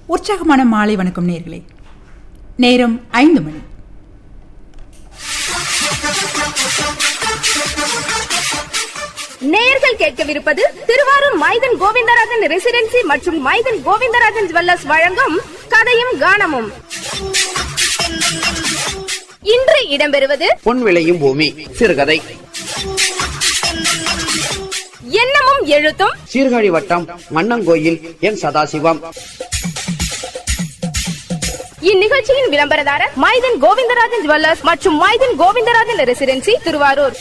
உற்சாகமான மாலை வணக்கம் நேர்களே நேரம் ஐந்து மணி நேயர்கள் கேட்கவிருப்பது திருவாரூர் மைதன் கோவிந்தராஜன் ரெசிடென்சி மற்றும் மைதன் கோவிந்தராஜன் ஜுவல்லர்ஸ் வழங்கும் கதையும் கானமும் இன்று இடம்பெறுவது பொன் விளையும் பூமி சிறுகதை எண்ணமும் எழுத்தும் சீர்காழி வட்டம் மன்னங்கோயில் என் சதாசிவம் இந்நிகழ்ச்சியின் விளம்பரதாரர் மைதன் கோவிந்தராஜன் ஜுவல்லர்ஸ் மற்றும் மைதன் கோவிந்தராஜன் ரெசிடென்சி திருவாரூர்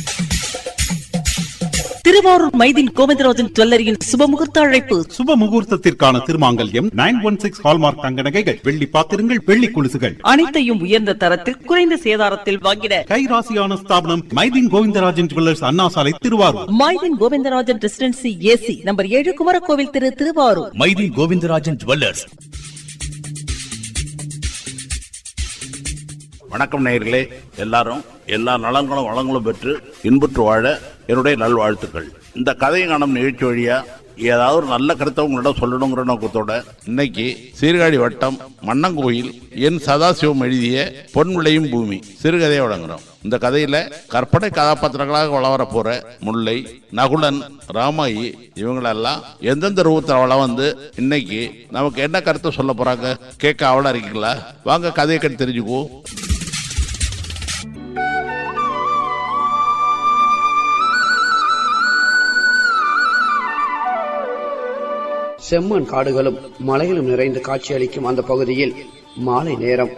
திருவாரூர் மைதின் கோவிந்தராஜன் ஜுவல்லரியின் சுபமுகூர்த்த அழைப்பு சுப முகூர்த்தத்திற்கான திருமாங்கல்யம் நைன் ஒன் சிக்ஸ் ஹால்மார்க் தங்க நகைகள் வெள்ளி பாத்திரங்கள் வெள்ளி குலுசுகள் அனைத்தையும் உயர்ந்த தரத்தில் குறைந்த சேதாரத்தில் வாங்கிட கைராசியான ஸ்தாபனம் Maideen Govindarajan jewellers Anna Salai Thiruvarur Maidhin Govindarajan residency AC number ஏழு குமரகோவில் திரு திருவாரூர் மைதி கோவிந்தராஜன் ஜுவல்லர்ஸ் வணக்கம் நேயர்களே எல்லாரும் எல்லா நலங்களும் வளங்களும் பெற்று இன்புற்று வாழ என்னுடைய நல்வாழ்த்துக்கள் இந்த கதை காணும் நிகழ்ச்சி வழியா ஏதாவது ஒரு நல்ல கருத்தை உங்களிடம் சொல்லணுங்கிற நோக்கத்தோட இன்னைக்கு சீர்காழி வட்டம் மன்னங்கோயில் என் சதாசிவம் எழுதிய பொன் விளையும் பூமி சிறுகதையை வழங்குறோம் இந்த கதையில கற்பனை கதாபாத்திரங்களாக வள வர போற முல்லை நகுலன் ராமாயி இவங்களெல்லாம் எந்தெந்த ரூபத்தில் வள வந்து இன்னைக்கு நமக்கு என்ன கருத்தை சொல்ல போறாங்க கேட்க அவளா இருக்கீங்களா வாங்க கதையை கட்டு தெரிஞ்சுக்குவோம் செம்மண் காடுகளும் மலைகளும் நிறைந்து காட்சியளிக்கும் அந்த பகுதியில் மாலை நேரம்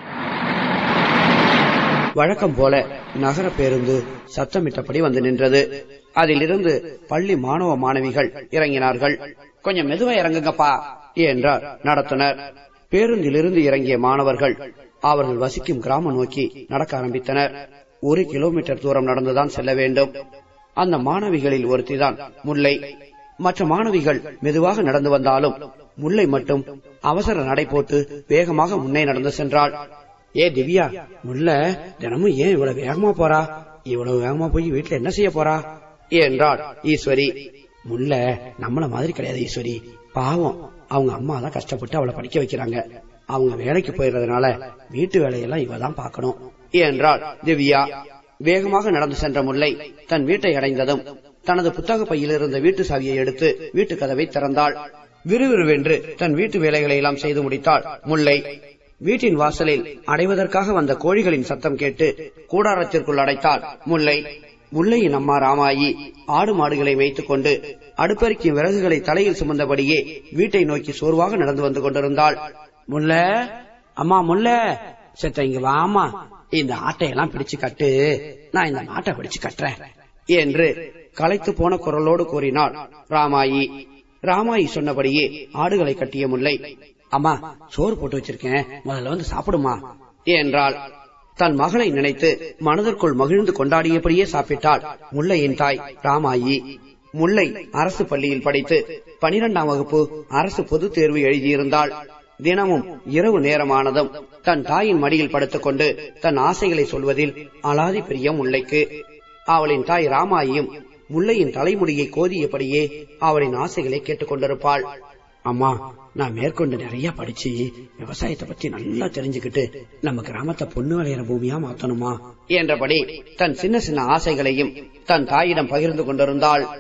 வழக்கம் போல நகர பேருந்து சத்தமிட்டபடி வந்து நின்றது அதிலிருந்து பள்ளி மாணவ மாணவிகள் இறங்கினார்கள் கொஞ்சம் மெதுவா இறங்குங்கப்பா என்றார் நடத்துனர் பேருந்திலிருந்து இறங்கிய மாணவர்கள் அவர்கள் வசிக்கும் கிராமம் நோக்கி நடக்க ஆரம்பித்தனர் ஒரு கிலோமீட்டர் தூரம் நடந்துதான் செல்ல வேண்டும் அந்த மாணவிகளில் ஒருத்திதான் முல்லை மற்ற மாணவிகள் மெதுவாக நடந்து வந்தாலும் முல்லை மட்டும் அவசர நடை போட்டு வேகமாக முன்னே நடந்து சென்றாள் ஏ திவ்யா முல்ல தினமும் ஏன் இவ்வளவு வேகமா போறா இவ்வளவு வேகமா போய் வீட்டுல என்ன செய்ய போறா என்றாள் ஈஸ்வரி முல்ல நம்மள மாதிரி கிடையாது ஈஸ்வரி பாவம் அவங்க அம்மா தான் கஷ்டப்பட்டு அவளை படிக்க வைக்கிறாங்க அவங்க வேலைக்கு போயிடுறதுனால வீட்டு வேலையெல்லாம் இவ தான் பார்க்கணும் என்றாள் திவ்யா வேகமாக நடந்து சென்ற முல்லை தன் வீட்டை அடைந்ததும் தனது புத்தக பையில் இருந்த வீட்டு சாவியை எடுத்து வீட்டு கதவை திறந்தாள் விறுவிறுவென்று தன் வீட்டு வேலைகளை எல்லாம் செய்து முடித்தாள் முல்லை வீட்டின் வாசலில் அடைவதற்காக வந்த கோழிகளின் சத்தம் கேட்டு கூடாரத்திற்குள் அடைத்தாள் முல்லை முல்லையின் அம்மா ராமாயி ஆடு மாடுகளை மேய்த்துக் கொண்டு அடுப்பறிக்கும் விறகுகளை தலையில் சுமந்தபடியே வீட்டை நோக்கி சோர்வாக நடந்து வந்து கொண்டிருந்தாள் முல்ல அம்மா முல்ல செத்த இங்க வாமா இந்த ஆட்டையெல்லாம் பிடிச்சு கட்டு நான் இந்த மாட்டை பிடிச்சு கட்டுறேன் என்று களைத்து போன குரலோடு கூறினாள் ராமாயி ராமாயி சொன்னபடியே ஆடுகளை கட்டிய முல்லை அம்மா சோறு போட்டு வச்சிருக்கேன் முதல்ல வந்து சாப்பிடுமா என்றாள் தன் மகளை நினைத்து மனதிற்குள் மகிழ்ந்து கொண்டாடியபடியே சாப்பிட்டாள் முல்லையின் தாய் ராமாயி முல்லை அரசு பள்ளியில் படித்து பனிரெண்டாம் வகுப்பு அரசு பொதுத் தேர்வு எழுதியிருந்தாள் தினமும் இரவு நேரமானதும் தன் தாயின் மடியில் படுத்துக்கொண்டு தன் ஆசைகளை சொல்வதில் அலாதி பிரியம் முல்லைக்கு அவளின் தாய் ராமாயியும் முல்லையின் தலைமுடியை கோதியபடியே அவளின் ஆசைகளை கேட்டுக்கொண்டிருப்பாள் அம்மா நான் மேற்கொண்டு நிறைய படிச்சு விவசாயத்தை பத்தி நல்லா தெரிஞ்சுக்கிட்டு நம்ம கிராமத்தை பொண்ணு விளையிற பூமியா மாத்தணுமா என்றபடி தன் சின்ன சின்ன ஆசைகளையும் தன் தாயிடம் பகிர்ந்து கொண்டிருந்தாள்